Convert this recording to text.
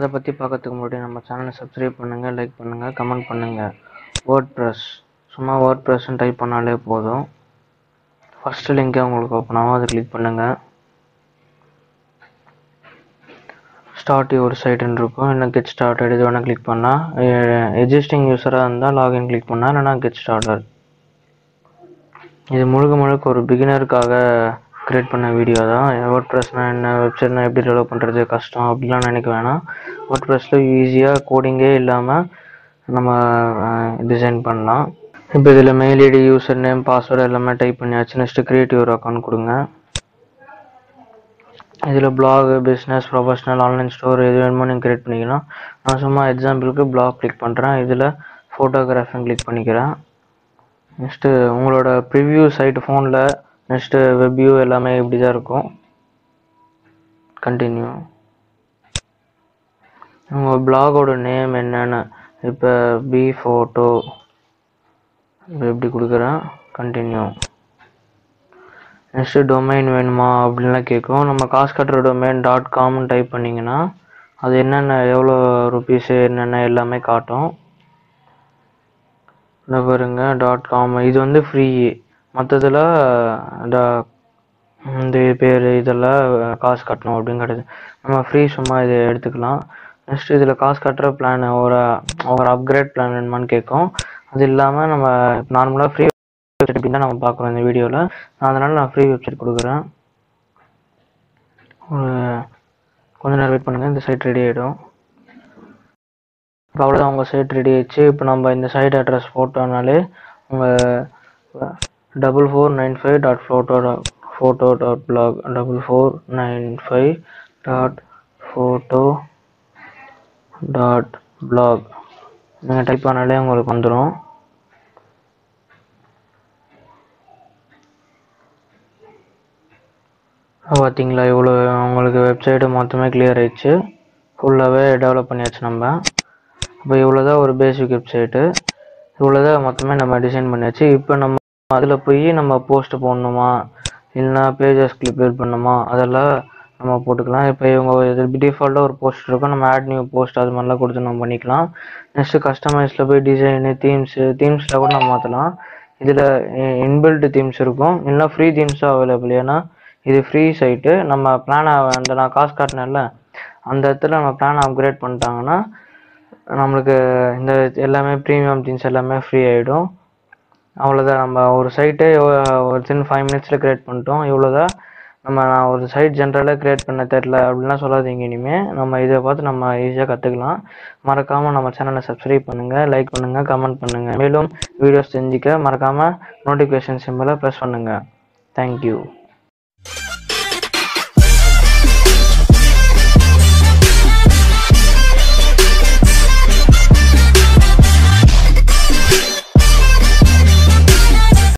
அதை பற்றி பார்க்கறதுக்கு முன்னாடி நம்ம சேனலை சப்ஸ்கிரைப் பண்ணுங்கள் லைக் பண்ணுங்கள் கமெண்ட் பண்ணுங்கள் வேர்ட் ப்ரெஸ் சும்மா வேர்ட் ப்ரெஸ்ன்னு டைப் பண்ணாலே போதும் ஃபஸ்ட்டு லிங்கை உங்களுக்கு ஓப்பன் ஆகும் அதை கிளிக் பண்ணுங்கள் ஸ்டார்ட் யுவர் சைட்டுன்னு இருக்கும் இல்லை கெட் ஸ்டார்டட் இது வேணால் கிளிக் பண்ணால் எக்ஸிஸ்டிங் யூஸராக இருந்தால் லாகின் கிளிக் பண்ணால் இல்லைனா கெட் ஸ்டார்டட் இது முழுக்க முழுக்க ஒரு பிகினருக்காக க்ரியேட் பண்ண வீடியோ தான் வேர்ட் ப்ரெஸ்னால் என்ன வெப்சைட்னா எப்படி டெவலப் பண்ணுறது கஷ்டம் அப்படிலாம் நினைக்க வேணாம் வேர்ட் ப்ரெஸ்ஸில் ஈஸியாக கோடிங்கே இல்லாமல் நம்ம டிசைன் பண்ணலாம் இப்போ இதில் mail ID user name password எல்லாமே டைப் பண்ணியாச்சு நெக்ஸ்ட்டு க்ரியேட் யுவர் அக்கௌண்ட் கொடுங்க இதில் blog business professional online store எது வேணுமோ நீங்கள் க்ரியேட் பண்ணிக்கலாம் நான் சும்மா எக்ஸாம்பிளுக்கு பிளாக் கிளிக் பண்ணுறேன் இதில் ஃபோட்டோகிராஃபின்னு கிளிக் பண்ணிக்கிறேன் நெக்ஸ்ட்டு உங்களோட ப்ரிவ்யூ சைட் ஃபோனில் நெக்ஸ்ட்டு வெப்வியூ எல்லாமே இப்படி தான் இருக்கும் கண்டினியூ உங்கள் பிளாகோட நேம் என்னென்னு இப்போ பி ஃபோட்டோ இப்படி கொடுக்குறேன் கண்டினியூ நெக்ஸ்ட்டு டொமைன் வேணுமா அப்படின்லாம் கேட்கும் நம்ம காசு கட்டுற டொமைன் டாட் காம்னு டைப் பண்ணிங்கன்னா அது என்னென்ன எவ்வளோ ருபீஸு என்னென்ன எல்லாமே காட்டும் இந்த பாருங்க டாட் காம் இது வந்து ஃப்ரீ மற்றதில் இந்த பேர் இதெல்லாம் காசு கட்டணும் அப்படின்னு கிடையாது நம்ம ஃப்ரீ சும்மா இதை எடுத்துக்கலாம் நெக்ஸ்ட் இதில் காசு கட்டுற பிளான் ஒரு ஒரு அப்கிரேட் பிளான் வேணுமான்னு கேட்கும் அது இல்லாமல் நம்ம நார்மலாக ஃப்ரீ வெப்சைட் அப்படின்னு தான் நம்ம பார்க்குறோம் இந்த வீடியோவில் அதனால் நான் ஃப்ரீ வெப்சைட் கொடுக்குறேன் ஒரு கொஞ்ச நேரம் வெயிட் பண்ணுங்கள் இந்த சைட் ரெடி ஆகிடும் இப்போ அவ்வளோதான் உங்கள் சைட் ரெடி ஆயிடுச்சு இப்போ நம்ம இந்த சைட் அட்ரஸ் போட்டோம்னாலே உங்கள் double four nine five dot photo dot photo dot blog double four nine five dot photo dot blog நீங்கள் டைப் பண்ணாலே உங்களுக்கு வந்துடும் பார்த்தீங்களா இவ்வளோ உங்களுக்கு வெப்சைட்டு மொத்தமே கிளியர் ஆயிடுச்சு ஃபுல்லாகவே டெவலப் பண்ணியாச்சு நம்ம இப்போ இவ்வளோ தான் ஒரு பேசிக் வெப்சைட்டு இவ்வளோ தான் மொத்தமே நம்ம டிசைன் பண்ணியாச்சு இப்போ நம்ம அதில் போய் நம்ம போஸ்ட் போடணுமா இல்லைனா பேஜஸ் கிளிக் பண்ணணுமா அதெல்லாம் நம்ம போட்டுக்கலாம் இப்போ இவங்க இது டிஃபால்ட்டாக ஒரு போஸ்ட் இருக்கும் நம்ம ஆட் நியூ போஸ்ட் அது மாதிரிலாம் கொடுத்து நம்ம பண்ணிக்கலாம் நெக்ஸ்ட்டு கஸ்டமைஸில் போய் டிசைனு தீம்ஸு தீம்ஸில் கூட நம்ம மாற்றலாம் இதில் இன்பில்ட் தீம்ஸ் இருக்கும் இல்லைனா ஃப்ரீ தீம்ஸும் அவைலபிள் ஏன்னா இது ஃப்ரீ சைட்டு நம்ம பிளானை அந்த நான் காசு காட்டினேன்ல அந்த இடத்துல நம்ம பிளானை அப்கிரேட் பண்ணிட்டாங்கன்னா நம்மளுக்கு இந்த எல்லாமே ப்ரீமியம் திங்ஸ் எல்லாமே ஃப்ரீ ஆகிடும் அவ்வளோதான் நம்ம ஒரு சைட்டே ஒரு சின்ன ஃபைவ் மினிட்ஸில் க்ரியேட் பண்ணிட்டோம் இவ்வளோதான் நம்ம நான் ஒரு சைட் ஜென்ரலாக க்ரியேட் பண்ண தெரில அப்படின்லாம் சொல்லாதீங்க இனிமேல் நம்ம இதை பார்த்து நம்ம ஈஸியாக கற்றுக்கலாம் மறக்காமல் நம்ம சேனலை சப்ஸ்கிரைப் பண்ணுங்கள் லைக் பண்ணுங்கள் கமெண்ட் பண்ணுங்கள் மேலும் வீடியோஸ் தெரிஞ்சிக்க மறக்காமல் நோட்டிஃபிகேஷன் சிம்பிளை ப்ரெஸ் பண்ணுங்கள் தேங்க்யூ